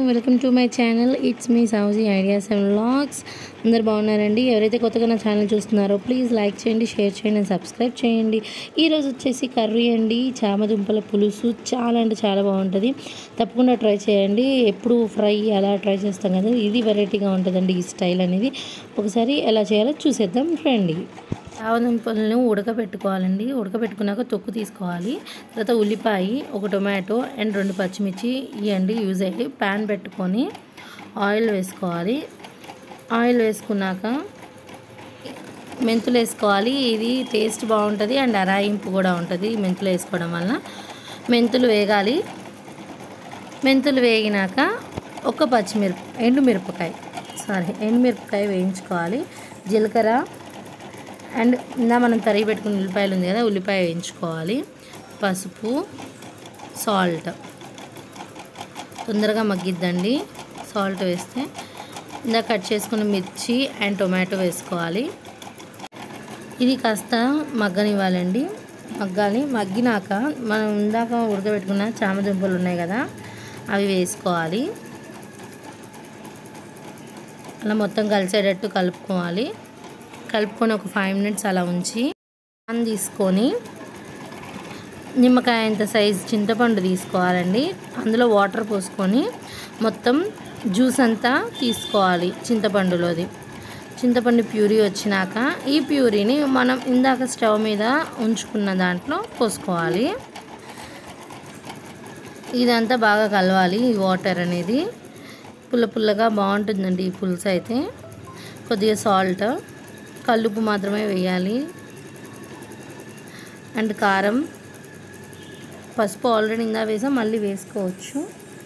welcome to my channel it's me Sowji ideas and vlogs అందరు బాగున్నారండి ఎవరైతే కొత్తగా నా ఛానల్ చూస్తున్నారో ప్లీజ్ లైక్ చేయండి షేర్ చేయండి and సబ్స్క్రైబ్ చేయండి ఈరోజు వచ్చేసి కర్రీ అండి చామదుంపల పులుసు చాలా అంటే చాలా బాగుంటుంది తప్పకుండా ట్రై చేయండి ఎప్పుడు ఫ్రై అలా ట్రై చేస్తాం కదా ఇది వెరైటీగా ఉంటుందండి ఈ స్టైల్ అనేది ఒకసారి ఎలా చేయాలో చూసేద్దాం రండి చామదుంపలను ఉడకబెట్టుకోవాలండి ఉడకబెట్టుకున్నాక తొక్కు తీసుకోవాలి తర్వాత ఉల్లిపాయ ఒక టొమాటో అండ్ రెండు పచ్చిమిర్చి ఇవ్వండి యూజ్ అయ్యి ప్యాన్ పెట్టుకొని ఆయిల్ వేసుకోవాలి ఆయిల్ వేసుకున్నాక మెంతులు వేసుకోవాలి ఇది టేస్ట్ బాగుంటుంది అండ్ అరాయింపు కూడా ఉంటుంది మెంతులు వేసుకోవడం వల్ల మెంతులు వేగాలి మెంతులు వేగినాక ఒక పచ్చిమిరప ఎండు మిరపకాయ సారీ ఎండు మిరపకాయ వేయించుకోవాలి జీలకర్ర అండ్ ఇందా మనం తరిగి పెట్టుకున్న ఉల్లిపాయలు ఉంది కదా ఉల్లిపాయ వేయించుకోవాలి పసుపు సాల్ట్ తొందరగా మగ్గిద్దండి సాల్ట్ వేస్తే ఇందా కట్ చేసుకున్న మిర్చి అండ్ టొమాటో వేసుకోవాలి ఇది కాస్త మగ్గనివ్వాలండి మగ్గాలి మగ్గినాక మనం ఇందాక ఉడకబెట్టుకున్న చామదుంపలు ఉన్నాయి కదా అవి వేసుకోవాలి అలా మొత్తం కలిసేటట్టు కలుపుకోవాలి కలుపుకొని ఒక ఫైవ్ మినిట్స్ అలా ఉంచి పాన్ తీసుకొని నిమ్మకాయ అంత సైజ్ చింతపండు తీసుకోవాలండి అందులో వాటర్ పోసుకొని మొత్తం జ్యూస్ అంతా తీసుకోవాలి చింతపండులోది చింతపండు ప్యూరీ వచ్చినాక ఈ ప్యూరీని మనం ఇందాక స్టవ్ మీద ఉంచుకున్న దాంట్లో పోసుకోవాలి ఇదంతా బాగా కలవాలి ఈ వాటర్ అనేది పుల్ల పుల్లగా బాగుంటుందండి ఈ పులుసు అయితే కొద్దిగా సాల్ట్ కల్లుపు మాత్రమే వేయాలి అండ్ కారం పసుపు ఆల్రెడీ ఇందా వేసాం మళ్ళీ వేసుకోవచ్చు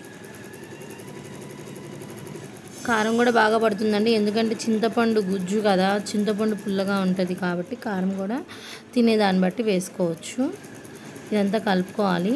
కారం కూడా బాగా పడుతుందండి ఎందుకంటే చింతపండు గుజ్జు కదా చింతపండు పుల్లగా ఉంటుంది కాబట్టి కారం కూడా తినేదాన్ని బట్టి వేసుకోవచ్చు ఇదంతా కలుపుకోవాలి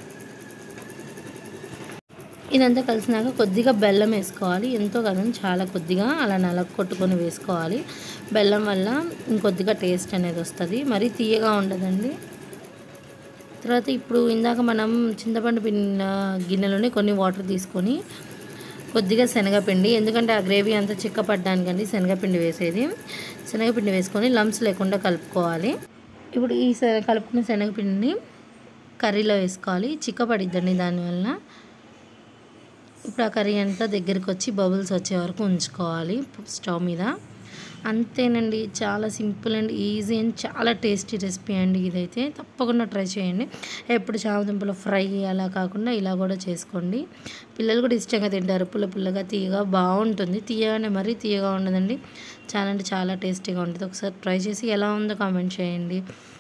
ఇదంతా కలిసినాక కొద్దిగా బెల్లం వేసుకోవాలి ఎంతో కదండి చాలా కొద్దిగా అలా నలగ కొట్టుకొని వేసుకోవాలి బెల్లం వల్ల ఇంకొద్దిగా టేస్ట్ అనేది వస్తుంది మరీ తీయగా ఉండదండి తర్వాత ఇప్పుడు ఇందాక మనం చింతపండు పిన్న గిన్నెలోనే కొన్ని వాటర్ తీసుకొని కొద్దిగా శనగపిండి ఎందుకంటే ఆ గ్రేవీ అంతా చిక్కపడ్డానికండి శనగపిండి వేసేది శనగపిండి వేసుకొని లంప్స్ లేకుండా కలుపుకోవాలి ఇప్పుడు ఈ కలుపుకున్న శనగపిండిని కర్రీలో వేసుకోవాలి చిక్కపడిద్దండి దానివల్ల ఇప్పుడు ఆ కర్రీ అంతా దగ్గరికి వచ్చి బబుల్స్ వచ్చే వరకు ఉంచుకోవాలి స్టవ్ మీద అంతేనండి చాలా సింపుల్ అండ్ ఈజీ అండ్ చాలా టేస్టీ రెసిపీ అండి ఇదైతే తప్పకుండా ట్రై చేయండి ఎప్పుడు చామదుంపలు ఫ్రై అలా కాకుండా ఇలా కూడా చేసుకోండి పిల్లలు కూడా ఇష్టంగా తింటారు పుల్ల పుల్లగా తీయగా బాగుంటుంది తీయగానే మరీ తీయగా ఉండదండి చాలా అంటే చాలా టేస్టీగా ఉంటుంది ఒకసారి ట్రై చేసి ఎలా ఉందో కామెంట్ చేయండి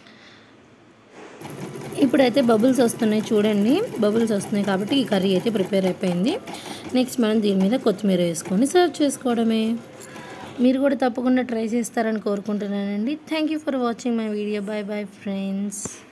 ఇప్పుడైతే బబుల్స్ వస్తున్నాయి చూడండి బబుల్స్ వస్తున్నాయి కాబట్టి ఈ కర్రీ అయితే ప్రిపేర్ అయిపోయింది నెక్స్ట్ మనం దీని మీద కొత్తిమీర వేసుకొని సర్వ్ చేసుకోవడమే మీరు కూడా తప్పకుండా ట్రై చేస్తారని కోరుకుంటున్నానండి thank you for watching my video bye bye friends